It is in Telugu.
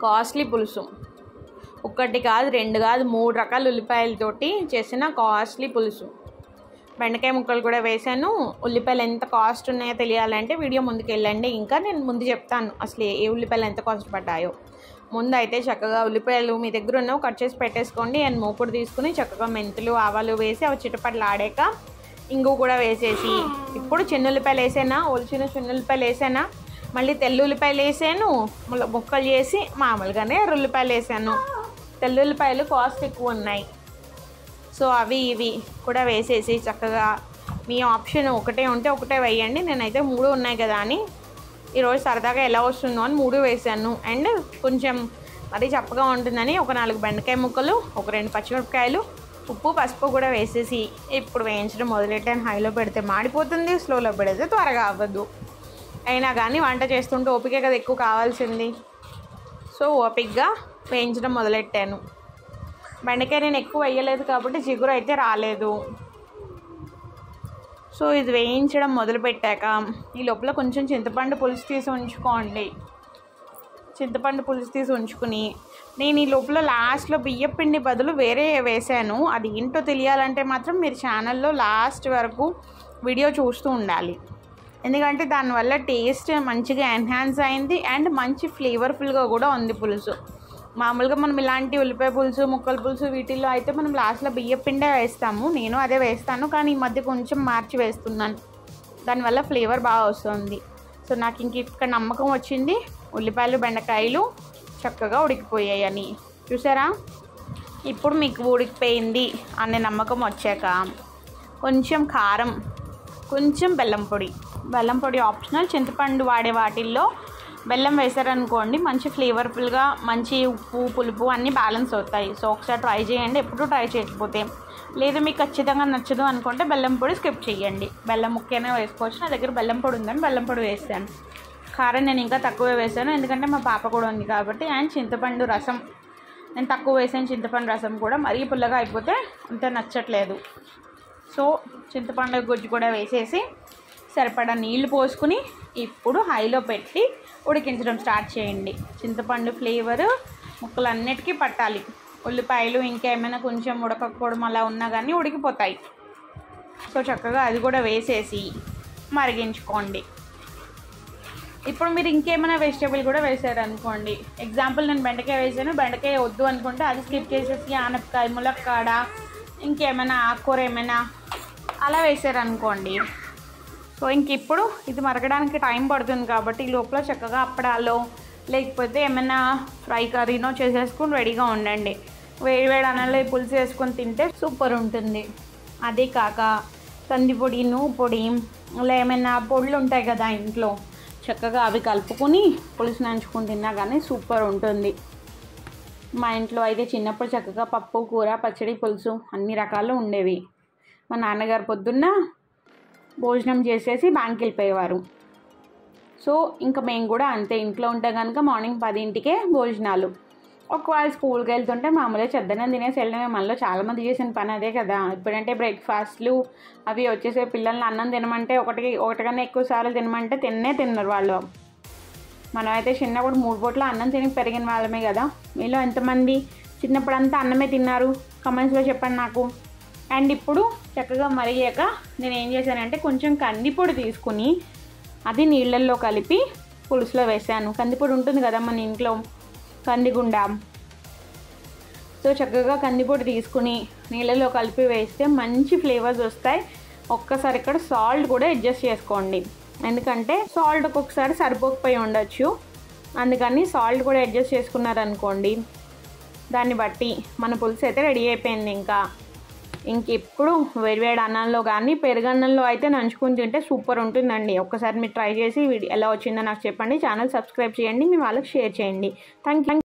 కాస్ట్లీ పులుసు ఒకటి కాదు రెండు కాదు మూడు రకాల ఉల్లిపాయలతోటి చేసిన కాస్ట్లీ పులుసు బెండకాయ ముక్కలు కూడా వేసాను ఉల్లిపాయలు ఎంత కాస్ట్ ఉన్నాయో తెలియాలంటే వీడియో ముందుకు వెళ్ళండి ఇంకా నేను ముందు చెప్తాను అసలు ఏ ఉల్లిపాయలు ఎంత కాస్ట్ పడ్డాయో ముందు అయితే చక్కగా ఉల్లిపాయలు మీ దగ్గర ఉన్నవి కట్ చేసి పెట్టేసుకోండి అండ్ మూకుడు తీసుకుని చక్కగా మెంతులు ఆవాలు వేసి అవి చిటపట్లు ఆడాక ఇంగు కూడా వేసేసి ఇప్పుడు చిన్న ఉల్లిపాయలు వేసానా ఒలిచిన చిన్న ఉల్లిపాయలు వేసానా మళ్ళీ తెల్ల ఉల్లిపాయలు వేసాను మళ్ళీ ముక్కలు చేసి మామూలుగానే ఎర్ర ఉల్లిపాయలు వేసాను తెల్ల ఉల్లిపాయలు కాస్ట్ ఎక్కువ ఉన్నాయి సో అవి ఇవి కూడా వేసేసి చక్కగా మీ ఆప్షన్ ఒకటే ఉంటే ఒకటే వేయండి నేనైతే మూడు ఉన్నాయి కదా అని ఈరోజు సరదాగా ఎలా వస్తుందో అని మూడు వేసాను అండ్ కొంచెం మరీ చప్పగా ఉంటుందని ఒక నాలుగు బెండకాయ ముక్కలు ఒక రెండు పచ్చిమిరపకాయలు ఉప్పు పసుపు కూడా వేసేసి ఇప్పుడు వేయించడం మొదలెట్టాను హైలో పెడితే మాడిపోతుంది స్లోలో పెడితే త్వరగా అవ్వదు అయినా కానీ వంట చేస్తుంటే ఓపిక కదా ఎక్కువ కావాల్సింది సో ఓపిక్గా వేయించడం మొదలెట్టాను బెండకాయ నేను ఎక్కువ వేయలేదు కాబట్టి చిగురు అయితే రాలేదు సో ఇది వేయించడం మొదలుపెట్టాక ఈ లోపల కొంచెం చింతపండు పులుసు తీసి ఉంచుకోండి చింతపండు పులుసు తీసి ఉంచుకుని నేను ఈ లోపల లాస్ట్లో బియ్యం పిండి బదులు వేరే వేసాను అది ఏంటో తెలియాలంటే మాత్రం మీరు ఛానల్లో లాస్ట్ వరకు వీడియో చూస్తూ ఉండాలి ఎందుకంటే దానివల్ల టేస్ట్ మంచిగా ఎన్హాన్స్ అయింది అండ్ మంచి ఫ్లేవర్ఫుల్గా కూడా ఉంది పులుసు మామూలుగా మనం ఇలాంటి ఉల్లిపాయ పులుసు ముక్కల పులుసు వీటిల్లో అయితే మనం లాస్ట్లో బియ్య పిండే వేస్తాము నేను అదే వేస్తాను కానీ ఈ మధ్య కొంచెం మార్చి వేస్తున్నాను దానివల్ల ఫ్లేవర్ బాగా వస్తుంది సో నాకు ఇంక ఇక్కడ నమ్మకం వచ్చింది ఉల్లిపాయలు బెండకాయలు చక్కగా ఉడికిపోయాయి అని చూసారా ఇప్పుడు మీకు ఉడికిపోయింది అనే నమ్మకం వచ్చాక కొంచెం కారం కొంచెం బెల్లం పొడి బెల్లం పొడి ఆప్షనల్ చింతపండు వాడే వాటిల్లో బెల్లం వేసారనుకోండి మంచి ఫ్లేవర్ఫుల్గా మంచి ఉప్పు పులుపు అన్నీ బ్యాలెన్స్ అవుతాయి సో ఒకసారి ట్రై చేయండి ఎప్పుడు ట్రై చేయకపోతే లేదు మీకు ఖచ్చితంగా నచ్చదు అనుకుంటే బెల్లం పొడి స్కిప్ చేయండి బెల్లం ముక్కైనా వేసుకోవచ్చు నా దగ్గర బెల్లం పొడి ఉందని బెల్లం పొడి వేసాను కారం నేను ఇంకా తక్కువే వేసాను ఎందుకంటే మా పాప కూడా ఉంది కాబట్టి అండ్ చింతపండు రసం నేను తక్కువ వేసాను చింతపండు రసం కూడా మరీ పుల్లగా అయిపోతే అంత నచ్చట్లేదు సో చింతపండు గుజ్జు కూడా వేసేసి సరిపడా నీళ్లు పోసుకుని ఇప్పుడు హైలో పెట్టి ఉడికించడం స్టార్ట్ చేయండి చింతపండు ఫ్లేవర్ ముక్కలన్నిటికీ పట్టాలి ఉల్లిపాయలు ఇంకేమైనా కొంచెం ఉడకపోవడం అలా ఉన్నా కానీ ఉడికిపోతాయి సో చక్కగా అది కూడా వేసేసి మరిగించుకోండి ఇప్పుడు మీరు ఇంకేమైనా వెజిటేబుల్ కూడా వేసారు అనుకోండి ఎగ్జాంపుల్ నేను బెండకాయ వేసాను బెండకాయ వద్దు అనుకుంటే అది స్కిప్ చేసేసి ఆనపకాయ ములక్కాడ ఇంకేమైనా ఆకుకూర ఏమైనా అలా వేసారు అనుకోండి సో ఇంక ఇప్పుడు ఇది మరగడానికి టైం పడుతుంది కాబట్టి ఈ లోపల చక్కగా అప్పడాలో లేకపోతే ఏమైనా ఫ్రై కర్రీనో చేసేసుకుని రెడీగా ఉండండి వేడి వేడి అన్నంలో ఈ పులుసు వేసుకొని తింటే సూపర్ ఉంటుంది అదే కాక కందిపొడి నువ్వు పొడి ఇలా ఏమైనా పొడులు ఉంటాయి కదా ఇంట్లో చక్కగా అవి కలుపుకొని పులుసు నంచుకొని తిన్నా కానీ సూపర్ ఉంటుంది మా ఇంట్లో అయితే చిన్నప్పుడు చక్కగా పప్పు కూర పచ్చడి పులుసు అన్ని రకాలు ఉండేవి మా నాన్నగారు పొద్దున్న భోజనం చేసేసి బ్యాంక్ వెళ్ళిపోయేవారు సో ఇంకా మేము కూడా అంతే ఇంట్లో ఉంటే కనుక మార్నింగ్ పదింటికే భోజనాలు ఒకవేళ స్కూల్కి వెళ్తుంటే మామూలుగా చెద్దనం తినేసి వెళ్ళడమే మనలో చాలామంది చేసిన పని అదే కదా ఇప్పుడంటే బ్రేక్ఫాస్ట్లు అవి వచ్చేసే పిల్లల్ని అన్నం తినమంటే ఒకటి ఒకటికన్నా ఎక్కువ సార్లు తినమంటే తిన్నే తిన్నారు వాళ్ళు మనమైతే చిన్నప్పుడు మూడు పూట్ల అన్నం తిని పెరిగిన వాళ్ళమే కదా మీలో ఎంతమంది చిన్నప్పుడు అంతా అన్నమే తిన్నారు కమెంట్స్లో చెప్పండి నాకు అండ్ ఇప్పుడు చక్కగా మరిగాక నేను ఏం చేశానంటే కొంచెం కందిపొడి తీసుకుని అది నీళ్ళల్లో కలిపి పులుసులో వేసాను కందిపొడి ఉంటుంది కదా మన ఇంట్లో కందిగుండ సో చక్కగా కందిపొడి తీసుకుని నీళ్ళలో కలిపి వేస్తే మంచి ఫ్లేవర్స్ వస్తాయి ఒక్కసారి ఇక్కడ సాల్ట్ కూడా అడ్జస్ట్ చేసుకోండి ఎందుకంటే సాల్ట్ ఒక్కొక్కసారి సరిపోకపోయి ఉండొచ్చు అందుకని సాల్ట్ కూడా అడ్జస్ట్ చేసుకున్నారనుకోండి దాన్ని బట్టి మన పులుసు అయితే రెడీ అయిపోయింది ఇంకా ఇంక ఇప్పుడు వేడివేడి అన్నంలో కానీ పెరుగన్నంలో అయితే నంచుకుని తింటే సూపర్ ఉంటుందండి ఒక్కసారి మీరు ట్రై చేసి వీడియో ఎలా వచ్చిందో నాకు చెప్పండి ఛానల్ సబ్స్క్రైబ్ చేయండి మీ వాళ్ళకి షేర్ చేయండి థ్యాంక్ యూ